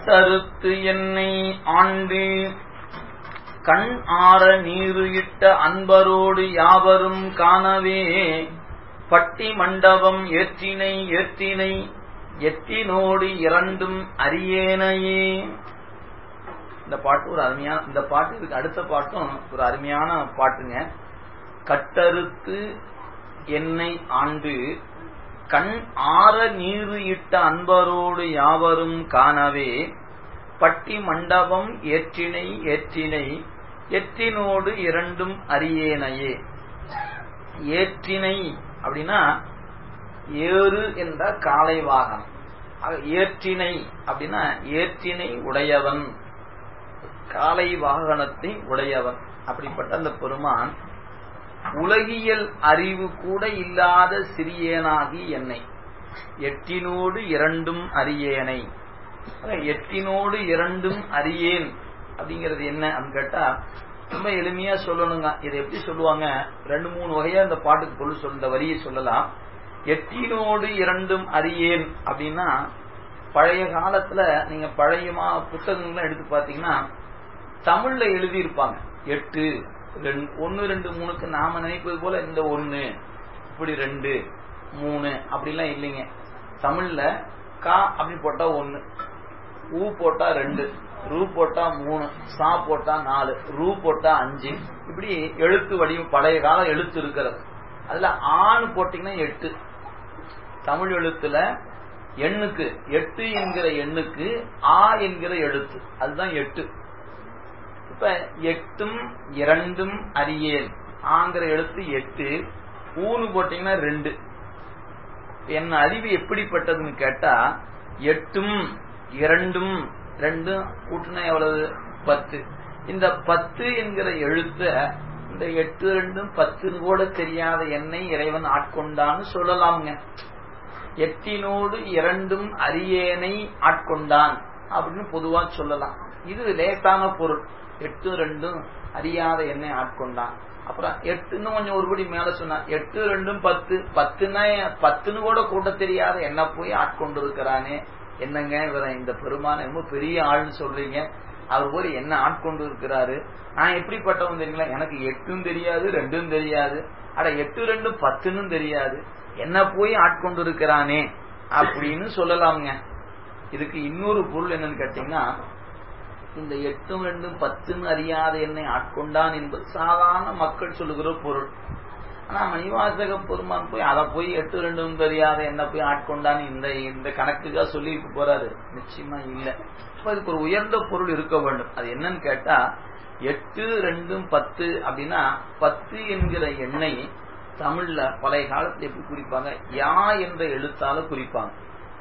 கட்டறுத்து என்னை ஆண்டு கண் ஆற நீரு இட்ட அன்பரோடு யாவரும் காணவே பட்டி மண்டபம் ஏற்றினை ஏற்றினை எத்தினோடு இரண்டும் அரியேனையே இந்த பாட்டு ஒரு அருமையான இந்த பாட்டு இதுக்கு அடுத்த பாட்டும் ஒரு அருமையான பாட்டுங்க கட்டறுத்து என்னை ஆண்டு கண் ஆற நீரு இட்ட அன்பரோடு யாவரும் காணவே பட்டி மண்டபம் ஏற்றினை ஏற்றினை எற்றினோடு இரண்டும் அரியேனையே ஏற்றினை அப்படின்னா ஏறு என்ற காலை வாகனம் ஏற்றினை அப்படின்னா ஏற்றினை உடையவன் காலை வாகனத்தை உடையவன் அப்படிப்பட்ட அந்த பெருமான் உலகியல் அறிவு கூட இல்லாத சிறியேனாகி என்னை எட்டினோடு இரண்டும் அறியேனை எட்டினோடு இரண்டும் அறியேன் அப்படிங்கிறது என்ன அப்படின்னு கேட்டா ரொம்ப எளிமையா சொல்லணுங்க இதை எப்படி சொல்லுவாங்க ரெண்டு மூணு வகையா இந்த பாட்டுக்கு பொருள் சொல் இந்த வரியை சொல்லலாம் எட்டினோடு இரண்டும் அறியேன் அப்படின்னா பழைய காலத்துல நீங்க பழையமா புத்தகங்கள்லாம் எடுத்து பாத்தீங்கன்னா தமிழ்ல எழுதியிருப்பாங்க எட்டு ஒன்னு ரெண்டு மூணுக்கு நாம நினைப்பது போல இந்த ஒன்னு இப்படி ரெண்டு மூணு அப்படிலாம் இல்லைங்க தமிழ்ல கா அப்படி போட்டா ஒன்னு ஊ போட்டா ரெண்டு ரூ போட்டா மூணு சா போட்டா நாலு ரூ போட்டா அஞ்சு இப்படி எழுத்து வடிவம் பழைய கால எழுத்து இருக்கிறது அதுல ஆண் போட்டீங்கன்னா எட்டு தமிழ் எழுத்துல எண்ணுக்கு எட்டு என்கிற எண்ணுக்கு ஆ என்கிற எழுத்து அதுதான் எட்டு இப்ப எட்டும் இரண்டும் அறியேன் ஆங்கிற எழுத்து எட்டு ஊனு போட்டீங்கன்னா ரெண்டு என் அறிவு எப்படிப்பட்டதுன்னு கேட்டா எட்டும் இரண்டும் ரெண்டும் கூட்டினா எவ்வளவு பத்து இந்த பத்து என்கிற எழுத்த இந்த எட்டு ரெண்டும் பத்துன்னு கூட தெரியாத என்னை இறைவன் ஆட்கொண்டான்னு சொல்லலாம்ங்க எட்டினோடு இரண்டும் அரியேனை ஆட்கொண்டான் அப்படின்னு பொதுவா சொல்லலாம் இது லேசான பொருள் எட்டு ரெண்டும் அறியாத என்னை ஆட்கொண்டான் அப்புறம் எட்டுன்னு கொஞ்சம் ஒருபடி மேல சொன்னா எட்டு ரெண்டும் பத்து பத்துனா பத்துன்னு கூட கூட்ட தெரியாத என்ன போய் ஆட்கொண்டு இருக்கிறானே என்னங்க இவர இந்த பெருமான ரொம்ப பெரிய ஆள்னு சொல்றீங்க அவர் போய் என்ன ஆட்கொண்டு இருக்கிறாரு நான் எப்படிப்பட்டவன் தெரியுங்களா எனக்கு எட்டும் தெரியாது ரெண்டும் தெரியாது அட எட்டு ரெண்டும் பத்துன்னு தெரியாது என்ன போய் ஆட்கொண்டு இருக்கிறானே அப்படின்னு சொல்லலாம்ங்க இதுக்கு இன்னொரு பொருள் என்னன்னு கேட்டீங்கன்னா இந்த எட்டும் ரெண்டும் பத்துன்னு அறியாத என்னை ஆட்கொண்டான் என்பது சாதாரண மக்கள் சொல்லுகிற பொருள் ஆனா மணிவாசக பெருமான் போய் அதை போய் எட்டு ரெண்டும் தெரியாத என்ன போய் ஆட்கொண்டான்னு இந்த இந்த கணக்குக்காக சொல்லி போறாரு நிச்சயமா இல்ல இப்ப இதுக்கு ஒரு உயர்ந்த பொருள் இருக்க வேண்டும் அது என்னன்னு கேட்டா எட்டு ரெண்டும் பத்து அப்படின்னா பத்து என்கிற எண்ணை தமிழ்ல பழைய காலத்துல எப்படி குறிப்பாங்க யா என்ற எழுத்தால குறிப்பாங்க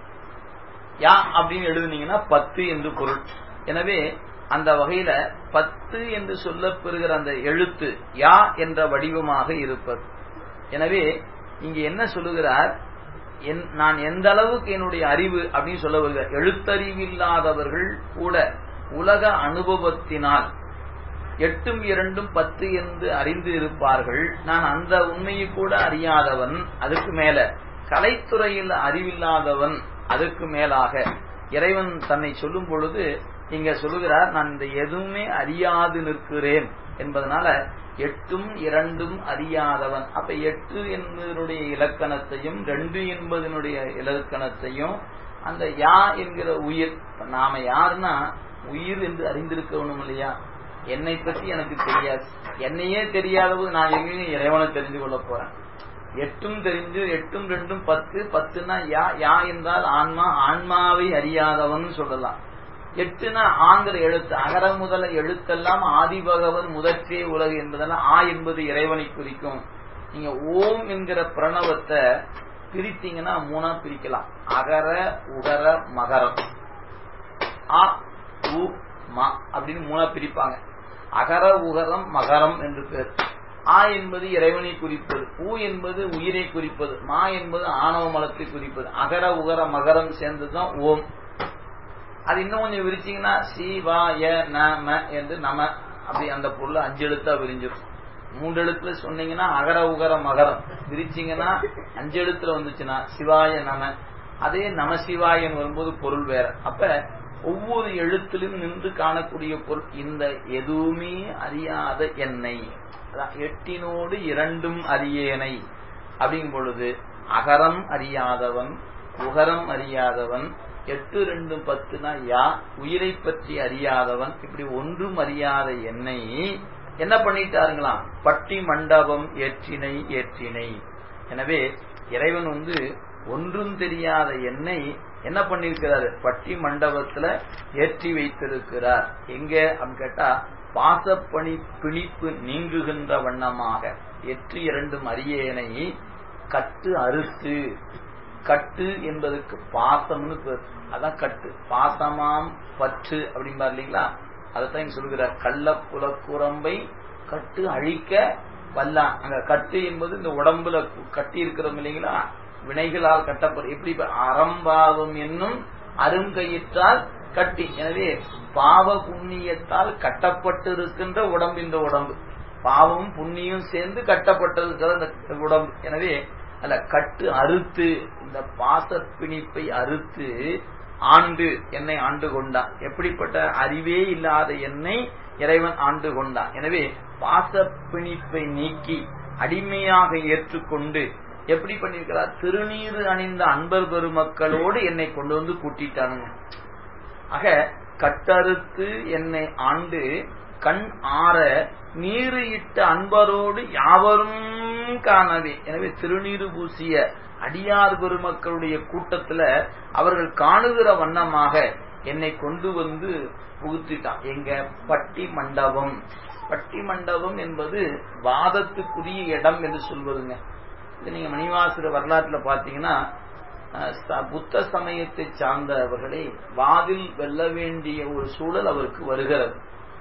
யா அப்படின்னு எழுதுனீங்கன்னா பத்து என்று பொருள் எனவே அந்த வகையில பத்து என்று சொல்லப்பெறுகிற அந்த எழுத்து யா என்ற வடிவமாக இருப்பது எனவே இங்க என்ன சொல்லுகிறார் நான் எந்த அளவுக்கு என்னுடைய அறிவு அப்படின்னு சொல்ல வருகிறார் எழுத்தறிவில்லாதவர்கள் கூட உலக அனுபவத்தினால் எட்டும் இரண்டும் பத்து என்று அறிந்து இருப்பார்கள் நான் அந்த உண்மையை கூட அறியாதவன் அதுக்கு மேல கலைத்துறையில் அறிவில்லாதவன் அதுக்கு மேலாக இறைவன் தன்னை சொல்லும் பொழுது இங்க சொல்லுகிறார் நான் இந்த எதுவுமே அறியாது நிற்கிறேன் என்பதனால எட்டும் இரண்டும் அறியாதவன் அப்ப எட்டு என்பதனுடைய இலக்கணத்தையும் ரெண்டு என்பதனுடைய இலக்கணத்தையும் அந்த யா என்கிற உயிர் நாம யாருன்னா உயிர் என்று அறிந்திருக்கணும் இல்லையா என்னை பற்றி எனக்கு தெரியாது என்னையே தெரியாத போது நான் எங்கேயும் இறைவனை தெரிந்து கொள்ள போறேன் எட்டும் தெரிஞ்சு எட்டும் ரெண்டும் பத்து பத்துனா யா யா என்றால் ஆன்மா ஆன்மாவை அறியாதவன் சொல்லலாம் எட்டுனா ஆங்கிற எழுத்து அகர முதல எழுத்தெல்லாம் ஆதிபகவன் முதற்றே உலகு என்பதெல்லாம் ஆ என்பது இறைவனை குறிக்கும் நீங்க ஓம் என்கிற பிரணவத்தை பிரித்தீங்கன்னா மூணா பிரிக்கலாம் அகர உகர மகரம் ஆ உ மா அப்படின்னு மூணா பிரிப்பாங்க அகர உகரம் மகரம் என்று பேர் ஆ என்பது இறைவனை குறிப்பது ஊ என்பது உயிரை குறிப்பது மா என்பது ஆணவ மலத்தை குறிப்பது அகர உகர மகரம் சேர்ந்ததுதான் ஓம் அது இன்னும் கொஞ்சம் விரிச்சிங்கன்னா சி வா ய ந ம என்று நம அப்படி அந்த பொருள் அஞ்சு எழுத்தா விரிஞ்சிடும் மூன்று எழுத்துல சொன்னீங்கன்னா அகர உகர மகரம் விரிச்சிங்கன்னா அஞ்சு எழுத்துல வந்துச்சுன்னா சிவாய நம அதே நம சிவாயன் வரும்போது பொருள் வேற அப்ப ஒவ்வொரு எழுத்திலும் நின்று காணக்கூடிய பொருள் இந்த எதுவுமே அறியாத என்னை அதான் எட்டினோடு இரண்டும் அறியேனை அப்படிங்கும் பொழுது அகரம் அறியாதவன் உகரம் அறியாதவன் எட்டு ரெண்டு பத்துனா யா உயிரை பற்றி அறியாதவன் இப்படி ஒன்றும் அறியாத என்னை என்ன பண்ணிட்டாருங்களாம் பட்டி மண்டபம் ஏற்றினை ஏற்றினை எனவே இறைவன் வந்து ஒன்றும் தெரியாத என்னை என்ன பண்ணிருக்கிறாரு பட்டி மண்டபத்துல ஏற்றி வைத்திருக்கிறார் எங்க அப்படின்னு கேட்டா பாசப்பணி பிணிப்பு நீங்குகின்ற வண்ணமாக எட்டு இரண்டும் அரியேனை கட்டு அறுத்து கட்டு என்பதற்கு பாசம்னு பேர் அதான் கட்டு பாசமாம் பற்று அப்படிம்பார் இல்லைங்களா அதைத்தான் இங்க சொல்லுகிறார் கள்ள புலக்குரம்பை கட்டு அழிக்க வல்லான் அங்க கட்டு என்பது இந்த உடம்புல கட்டி இருக்கிறோம் இல்லைங்களா வினைகளால் கட்டப்படும் எப்படி அறம்பாவம் என்னும் அருங்கயிற்றால் கட்டி எனவே பாவ புண்ணியத்தால் கட்டப்பட்டு இருக்கின்ற உடம்பு இந்த உடம்பு பாவம் புண்ணியம் சேர்ந்து கட்டப்பட்டிருக்கிற இந்த உடம்பு எனவே அல்ல கட்டு அறுத்து இந்த பாச பிணிப்பை அறுத்து ஆண்டு என்னை ஆண்டு கொண்டான் எப்படிப்பட்ட அறிவே இல்லாத என்னை இறைவன் ஆண்டு கொண்டான் எனவே பாச பிணிப்பை நீக்கி அடிமையாக ஏற்றுக்கொண்டு எப்படி பண்ணிருக்கிறார் திருநீறு அணிந்த அன்பர் பெருமக்களோடு என்னை கொண்டு வந்து கூட்டிட்டானுங்க ஆக கட்டறுத்து என்னை ஆண்டு கண் ஆற நீரு இட்ட அன்பரோடு யாவரும் காணவே எனவே திருநீறு பூசிய அடியார் பெருமக்களுடைய கூட்டத்துல அவர்கள் காணுகிற வண்ணமாக என்னை கொண்டு வந்து புகுத்திட்டான் எங்க பட்டி மண்டபம் பட்டி மண்டபம் என்பது வாதத்துக்குரிய இடம் என்று சொல்வதுங்க இது நீங்க மணிவாசர வரலாற்றுல பாத்தீங்கன்னா புத்த சமயத்தை சார்ந்தவர்களை வாதில் வெல்ல வேண்டிய ஒரு சூழல் அவருக்கு வருகிறது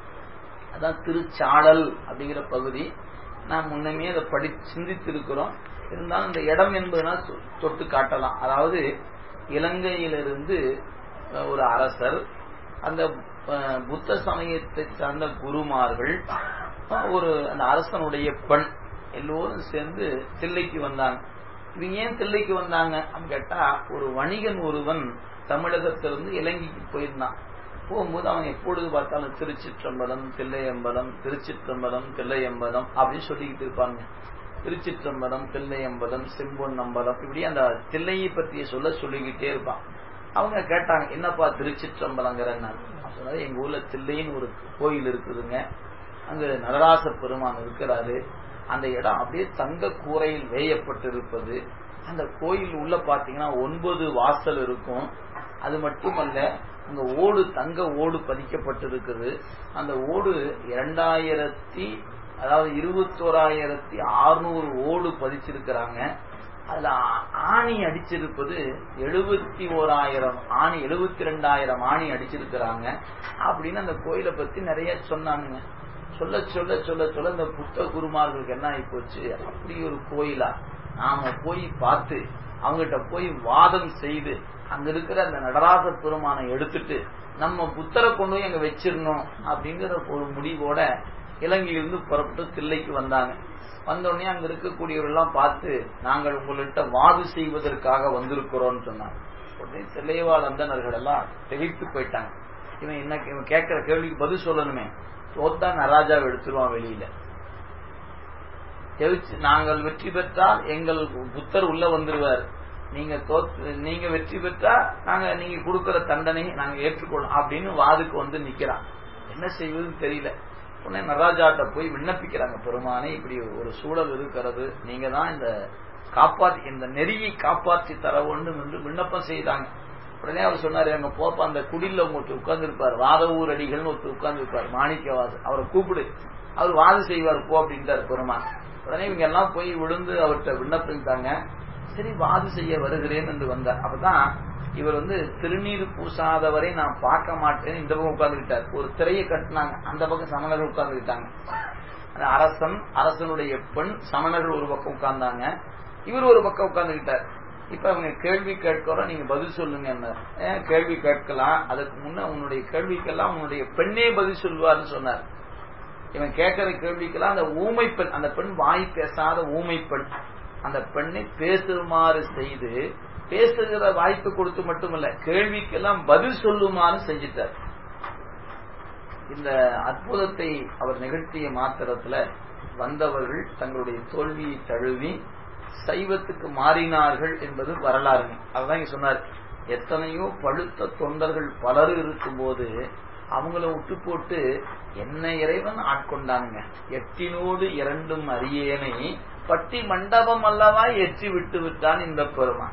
அதான் திருச்சாடல் அப்படிங்கிற பகுதி நான் முன்னமே அதை படி சிந்தித்திருக்கிறோம் இருந்தாலும் இந்த இடம் என்பதுனா தொட்டு காட்டலாம் அதாவது இலங்கையிலிருந்து ஒரு அரசர் அந்த புத்த சமயத்தை சார்ந்த குருமார்கள் ஒரு அந்த அரசனுடைய பெண் எல்லோரும் சேர்ந்து தில்லைக்கு வந்தாங்க இவங்க ஏன் தில்லைக்கு வந்தாங்க அப்படின்னு கேட்டா ஒரு வணிகன் ஒருவன் தமிழகத்திலிருந்து இலங்கைக்கு போயிருந்தான் போகும்போது அவன் எப்பொழுது பார்த்தாலும் திருச்சிற்றம்பலம் தில்லையம்பலம் திருச்சிற்றம்பலம் தில்லையம்பலம் அப்படின்னு சொல்லிக்கிட்டு இருப்பாங்க திருச்சிற்றம்பலம் தில்லையம்பலம் செம்பொன்னம்பலம் இப்படி அந்த தில்லையை பற்றிய சொல்ல சொல்லிக்கிட்டே இருப்பான் அவங்க கேட்டாங்க என்னப்பா திருச்சிற்றம்பலங்கிறன்னா சொன்னது எங்க ஊர்ல தில்லைன்னு ஒரு கோயில் இருக்குதுங்க அங்க நடராச பெருமான் இருக்கிறாரு அந்த இடம் அப்படியே தங்க கூரையில் வேயப்பட்டு இருப்பது அந்த கோயில் உள்ள பாத்தீங்கன்னா ஒன்பது வாசல் இருக்கும் அது மட்டுமல்ல அங்க ஓடு தங்க ஓடு பதிக்கப்பட்டிருக்குது அந்த ஓடு இரண்டாயிரத்தி அதாவது இருபத்தோராயிரத்தி அறுநூறு ஓடு பதிச்சிருக்கிறாங்க அதுல ஆணி அடிச்சிருப்பது எழுபத்தி ஓராயிரம் ஆணி எழுபத்தி ரெண்டாயிரம் ஆணி அடிச்சிருக்கிறாங்க அப்படின்னு அந்த கோயிலை பத்தி நிறைய சொன்னானுங்க சொல்ல சொல்ல சொல்ல சொல்ல இந்த புத்த குருமார்களுக்கு என்ன ஆகி போச்சு அப்படி ஒரு கோயிலா நாம போய் பார்த்து அவங்ககிட்ட போய் வாதம் செய்து அங்க இருக்கிற அந்த நடராச பெருமானை எடுத்துட்டு நம்ம புத்தரை கொண்டு போய் அங்க வச்சிடணும் அப்படிங்கிற ஒரு முடிவோட இலங்கையிலிருந்து புறப்பட்டு தில்லைக்கு வந்தாங்க வந்தோடனே அங்க இருக்கக்கூடியவர்கள்லாம் பார்த்து நாங்கள் உங்கள்கிட்ட வாது செய்வதற்காக வந்திருக்கிறோம்னு சொன்னாங்க உடனே தில்லைவாழ் அந்தனர்கள் எல்லாம் திகைத்து போயிட்டாங்க இவன் என்ன இவன் கேட்கிற கேள்விக்கு பதில் சொல்லணுமே தோத்தா நராஜாவை எடுத்துருவான் வெளியில ஜெயிச்சு நாங்கள் வெற்றி பெற்றால் எங்கள் புத்தர் உள்ள வந்துருவார் நீங்க தோத்து நீங்க வெற்றி பெற்றா நாங்க நீங்க கொடுக்கிற தண்டனை நாங்க ஏற்றுக்கொள்ளும் அப்படின்னு வாதுக்கு வந்து நிக்கிறான் என்ன செய்வதுன்னு தெரியல உடனே நடராஜாட்ட போய் விண்ணப்பிக்கிறாங்க பெருமானே இப்படி ஒரு சூழல் இருக்கிறது நீங்க தான் இந்த காப்பாற்றி இந்த நெறியை காப்பாற்றி தர வேண்டும் என்று விண்ணப்பம் செய்தாங்க உடனே அவர் சொன்னாரு எங்க போப்ப அந்த குடில ஒருத்தர் உட்கார்ந்து இருப்பார் வாதவூர் அடிகள்னு ஒருத்தர் உட்கார்ந்து இருப்பார் மாணிக்கவாசு அவரை கூப்பிடு அவர் வாது செய்வார் போ அப்படின்ட்டார் பெருமான் உடனே இவங்க எல்லாம் போய் விழுந்து அவர்கிட்ட விண்ணப்பித்தாங்க சரி வாது செய்ய வருகிறேன் என்று வந்தார் அப்பதான் இவர் வந்து திருநீர் பூசாதவரை நான் பார்க்க மாட்டேன் இந்த பக்கம் உட்கார்ந்துக்கிட்டார் ஒரு திரையை கட்டினாங்க அந்த பக்கம் சமணர்கள் உட்கார்ந்துக்கிட்டாங்க அரசன் அரசனுடைய பெண் சமணர்கள் ஒரு பக்கம் உட்கார்ந்தாங்க இவர் ஒரு பக்கம் உட்கார்ந்துக்கிட்டார் இப்ப அவங்க கேள்வி கேட்கிறோம் நீங்க பதில் சொல்லுங்க என்ன ஏன் கேள்வி கேட்கலாம் அதுக்கு முன்ன உன்னுடைய கேள்விக்கெல்லாம் உன்னுடைய பெண்ணே பதில் சொல்வார்னு சொன்னார் இவன் கேட்கிற கேள்விக்கெல்லாம் அந்த ஊமை பெண் அந்த பெண் வாய் பேசாத ஊமை பெண் அந்த பெண்ணை பேசுமாறு செய்து பேசுகிற வாய்ப்பு கொடுத்து மட்டுமல்ல கேள்விக்கெல்லாம் பதில் சொல்லுமாறு செஞ்சிட்டார் இந்த அற்புதத்தை அவர் நிகழ்த்திய மாத்திரத்துல வந்தவர்கள் தங்களுடைய தோல்வியை தழுவி சைவத்துக்கு மாறினார்கள் என்பது வரலாறு அதுதான் இங்க சொன்னார் எத்தனையோ பழுத்த தொண்டர்கள் பலர் இருக்கும்போது அவங்கள விட்டு போட்டு என்ன இறைவன் ஆட்கொண்டானுங்க எட்டினோடு இரண்டும் அரியேனை பட்டி மண்டபம் அல்லவா எற்றி விட்டு விட்டான் இந்த பெருமான்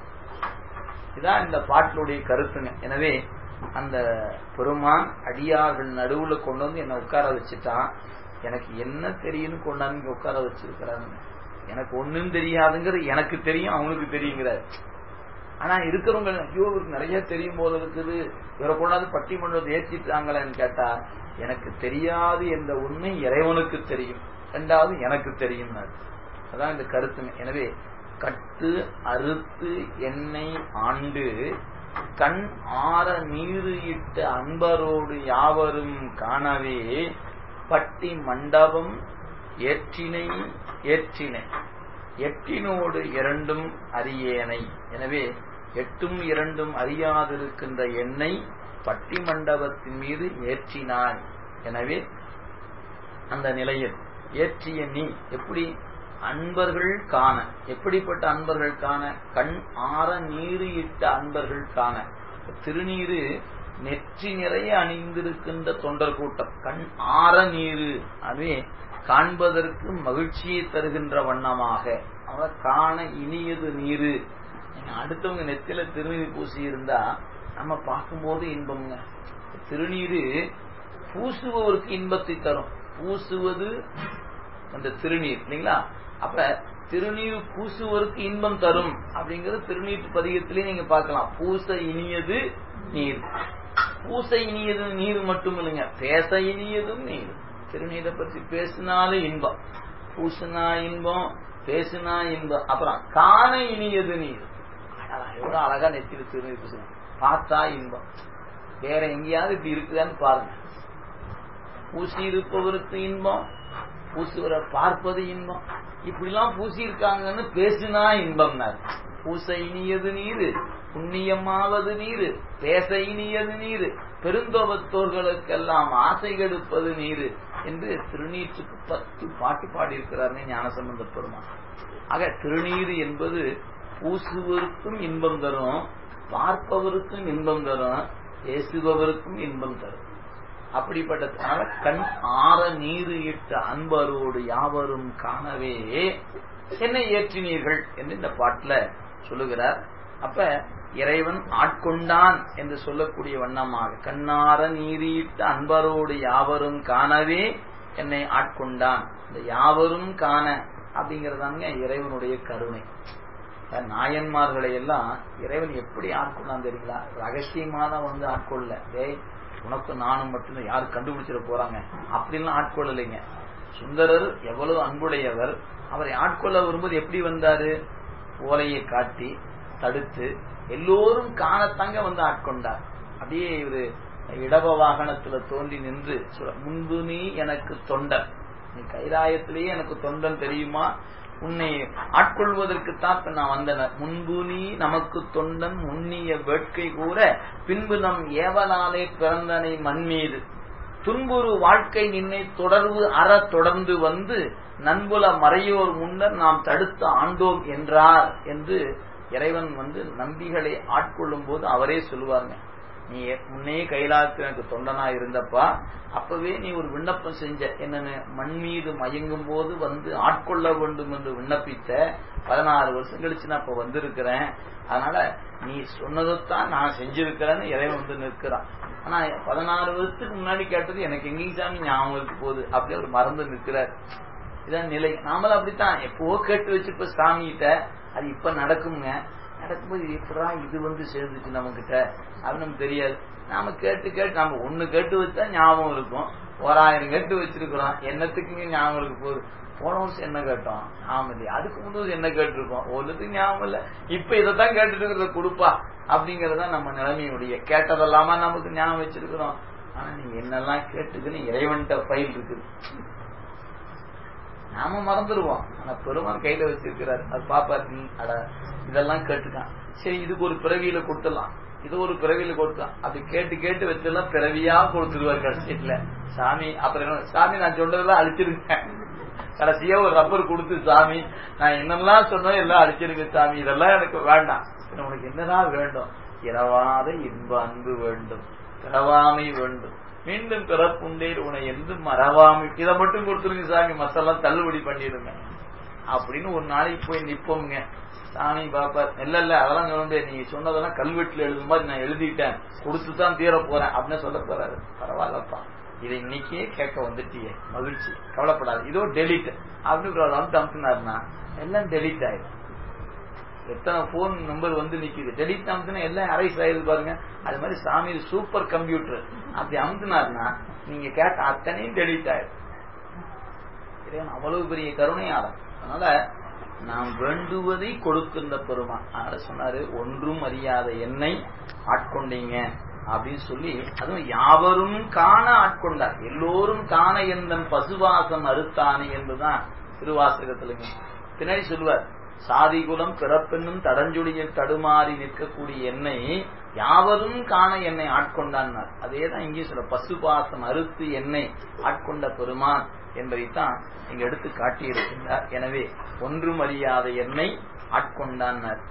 இதான் இந்த பாட்டினுடைய கருத்துங்க எனவே அந்த பெருமான் அடியார்கள் நடுவுல கொண்டு வந்து என்ன உட்கார வச்சுட்டான் எனக்கு என்ன தெரியும்னு கொண்டாந்து இங்க உட்கார வச்சிருக்கிறாங்க எனக்கு ஒண்ணும் தெரியாதுங்கிறது எனக்கு தெரியும் அவனுக்கு தெரியுங்கிறார் ஆனா இருக்கிறவங்க ஐயோ இவருக்கு நிறைய தெரியும் போல இருக்குது இவரை கொண்டாந்து பட்டிமன்றத்தை ஏற்றிட்டாங்களேன்னு கேட்டா எனக்கு தெரியாது என்ற உண்மை இறைவனுக்கு தெரியும் ரெண்டாவது எனக்கு தெரியும் அதான் இந்த கருத்துங்க எனவே கட்டு அறுத்து எண்ணெய் ஆண்டு கண் ஆற நீரு இட்ட அன்பரோடு யாவரும் காணவே பட்டி மண்டபம் ஏற்றினை ஏற்றினை எட்டினோடு இரண்டும் அறியேனை எனவே எட்டும் இரண்டும் அறியாதிருக்கின்ற எண்ணெய் பட்டி மண்டபத்தின் மீது ஏற்றினாய் எனவே அந்த நிலையில் ஏற்றிய நீ எப்படி அன்பர்கள் காண எப்படிப்பட்ட அன்பர்கள் காண கண் ஆற நீரு இட்ட அன்பர்கள் காண திருநீரு நெற்றி நிறைய அணிந்திருக்கின்ற தொண்டர் கூட்டம் கண் ஆற நீரு அதுவே காண்பதற்கு மகிழ்ச்சியை தருகின்ற வண்ணமாக அவ காண இனியது நீரு அடுத்தவங்க நெத்தில திருநீர் பூசி இருந்தா நம்ம பார்க்கும்போது இன்பம்ங்க திருநீரு பூசுபவருக்கு இன்பத்தை தரும் பூசுவது அந்த திருநீர் இல்லைங்களா அப்ப திருநீர் பூசுவருக்கு இன்பம் தரும் அப்படிங்கறது திருநீர் பதிகத்திலே நீங்க பார்க்கலாம் பூச இனியது நீர் பூச இனியது நீர் மட்டும் இல்லைங்க பேச இனியதும் நீர் திருநீரை பற்றி பேசினாலும் இன்பம் பூசினா இன்பம் பேசினா இன்பம் அப்புறம் காண இனியது நீர் எவ்வளவு அழகா நெத்தில திருநீர் பூசணும் பார்த்தா இன்பம் வேற எங்கேயாவது இப்படி இருக்குதான்னு பாருங்க பூசி இருப்பவருக்கு இன்பம் பூசுவரை பார்ப்பது இன்பம் இப்படிலாம் பூசி இருக்காங்கன்னு பேசினா இன்பம் பூச இனியது நீரு புண்ணியமாவது நீரு பேச இனியது நீரு பெருந்தோபத்தோர்களுக்கெல்லாம் ஆசை கெடுப்பது நீரு என்று திருநீற்றுக்கு பத்து பாட்டு பாடியிருக்கிறார்னே ஞானசம்பந்த பெருமான் ஆக திருநீர் என்பது பூசுவருக்கும் இன்பம் தரும் பார்ப்பவருக்கும் இன்பம் தரும் பேசுபவருக்கும் இன்பம் தரும் அப்படிப்பட்டதுனால கண் ஆற நீரு இட்ட அன்பரோடு யாவரும் காணவே என்னை ஏற்றினீர்கள் என்று இந்த பாட்டுல சொல்லுகிறார் அப்ப இறைவன் ஆட்கொண்டான் என்று சொல்லக்கூடிய வண்ணமாக கண்ணார நீரிட்ட அன்பரோடு யாவரும் காணவே என்னை ஆட்கொண்டான் இந்த யாவரும் காண அப்படிங்கறதாங்க இறைவனுடைய கருணை நாயன்மார்களை எல்லாம் இறைவன் எப்படி ஆட்கொண்டான் தெரியுங்களா ரகசியமா தான் வந்து ஆட்கொள்ள டேய் உனக்கு நானும் மட்டும்தான் யாரு கண்டுபிடிச்சிட போறாங்க அப்படின்லாம் ஆட்கொள்ளலைங்க சுந்தரர் எவ்வளவு அன்புடையவர் அவரை ஆட்கொள்ள வரும்போது எப்படி வந்தாரு ஓலையை காட்டி தடுத்து எல்லோரும் காணத்தாங்க வந்து ஆட்கொண்டார் அப்படியே ஒரு இடப வாகனத்துல தோன்றி நின்று சொல்ல முன்பு நீ எனக்கு தொண்டன் நீ கைலாயத்திலேயே எனக்கு தொண்டன் தெரியுமா உன்னை ஆட்கொள்வதற்குத்தான் இப்ப நான் வந்தன முன்பு நீ நமக்கு தொண்டன் முன்னிய வேட்கை கூற பின்பு நம் ஏவலாலே பிறந்தனை மண் மீது துன்புறு வாழ்க்கை நின்னை தொடர்பு அற தொடர்ந்து வந்து நண்புல மறையோர் முன்னர் நாம் தடுத்து ஆண்டோம் என்றார் என்று இறைவன் வந்து நம்பிகளை ஆட்கொள்ளும் போது அவரே சொல்லுவாருங்க நீ முன்னே கைலாத்து எனக்கு தொண்டனா இருந்தப்பா அப்பவே நீ ஒரு விண்ணப்பம் செஞ்ச என்னன்னு மண் மீது மயங்கும் போது வந்து ஆட்கொள்ள வேண்டும் என்று விண்ணப்பித்த பதினாறு வருஷம் கழிச்சு நான் இப்ப வந்திருக்கிறேன் அதனால நீ சொன்னதைத்தான் நான் செஞ்சிருக்கிறேன்னு இறைவன் வந்து நிற்கிறான் ஆனா பதினாறு வருஷத்துக்கு முன்னாடி கேட்டது எனக்கு எங்கேயும் சாமி ஞாபகம் இருக்கு போகுது அப்படி அவர் மறந்து நிற்கிறார் இதான் நிலை நாமளும் அப்படித்தான் எப்போ கேட்டு வச்சிருப்ப சாமிகிட்ட அது இப்ப நடக்குங்க நடக்கும்போது எப்படா இது வந்து சேர்ந்துச்சு நம்ம கிட்ட அது நமக்கு தெரியாது நாம கேட்டு கேட்டு நம்ம ஒண்ணு கேட்டு வச்சா ஞாபகம் இருக்கும் ஓராயிரம் கேட்டு வச்சிருக்கிறோம் என்னத்துக்குங்க ஞாபகம் இருக்கு போகுது போன வருஷம் என்ன கேட்டோம் ஞாபகம் இல்லையா அதுக்கு முன்னாடி என்ன கேட்டிருக்கோம் ஒன்றுத்துக்கு ஞாபகம் இல்ல இப்ப இதைத்தான் கேட்டுட்டு இருக்கிறத கொடுப்பா அப்படிங்கறத நம்ம நிலைமையுடைய கேட்டதெல்லாமா நமக்கு ஞாபகம் வச்சிருக்கிறோம் ஆனா நீங்க என்னெல்லாம் கேட்டுக்குன்னு இறைவன்கிட்ட ஃபைல் இருக்குது நாம மறந்துடுவோம் ஆனா பெருமான் கையில வச்சிருக்கிறார் அது பாப்பாரு அட இதெல்லாம் கேட்டுக்கான் சரி இதுக்கு ஒரு பிறவியில கொடுத்துடலாம் இது ஒரு பிறவியில கொடுத்தான் அப்படி கேட்டு கேட்டு வச்செல்லாம் பிறவியா கொடுத்துருவாரு கடைசியில சாமி அப்புறம் என்ன, சாமி நான் சொன்னதெல்லாம் அழிச்சிருக்கேன் கடைசியா ஒரு ரப்பர் கொடுத்து சாமி நான் என்னெல்லாம் சொன்னோம் எல்லாம் அழிச்சிருங்க சாமி இதெல்லாம் எனக்கு வேண்டாம் பின்ன உனக்கு என்னதான் வேண்டும் இரவாத இன்ப அன்பு வேண்டும் பிறவாமை வேண்டும் மீண்டும் பிறப்புண்டேர் உன்னை எந்த மறவாமை இதை மட்டும் கொடுத்துருங்க சாமி மத்தெல்லாம் தள்ளுபடி பண்ணிடுங்க அப்படின்னு ஒரு நாளைக்கு போய் நிப்போங்க சாமி பாப்பா இல்ல இல்ல அதெல்லாம் சொல்ல முடியாது நீங்க சொன்னதெல்லாம் கல்வெட்டுல எழுதும் மாதிரி நான் எழுதிட்டேன் கொடுத்து தான் தீர போறேன் அப்படின்னு சொல்ல போறாரு பரவாயில்லப்பா இதை இன்னைக்கே கேட்க வந்துட்டியே மகிழ்ச்சி கவலைப்படாது இதோ டெலிட் அப்படின்னு ஒரு வந்து அமுத்தினாருன்னா எல்லாம் டெலிட் ஆயிடும் எத்தனை போன் நம்பர் வந்து நிக்குது டெலிட் அமுத்துனா எல்லாம் அரைஸ் ஆயிருக்கு பாருங்க அது மாதிரி சாமி சூப்பர் கம்ப்யூட்டர் அப்படி அமுத்தினாருன்னா நீங்க கேட்ட அத்தனையும் டெலிட் ஆயிடும் இறைவன் அவ்வளவு பெரிய கருணையாளர் அதனால நாம் வேண்டுவதை கொடுக்கின்ற பெருமான் அதனால சொன்னாரு ஒன்றும் அறியாத என்னை ஆட்கொண்டீங்க அப்படின்னு சொல்லி அதுவும் யாவரும் காண ஆட்கொண்டார் எல்லோரும் காண எந்தன் பசுவாசம் அறுத்தானே என்றுதான் திருவாசகத்திலுங்க பின்னாடி சொல்லுவார் சாதிகுலம் பிறப்பென்னும் தடஞ்சுடியில் தடுமாறி நிற்கக்கூடிய என்னை யாவரும் காண என்னை ஆட்கொண்டான்னார் அதேதான் இங்கே சொல்ல பசுபாசம் அறுத்து என்னை ஆட்கொண்ட பெருமான் என்பதைத்தான் இங்க எடுத்து காட்டியிருக்கின்றார் எனவே ஒன்றும் அறியாத என்னை ஆட்கொண்டான்னார்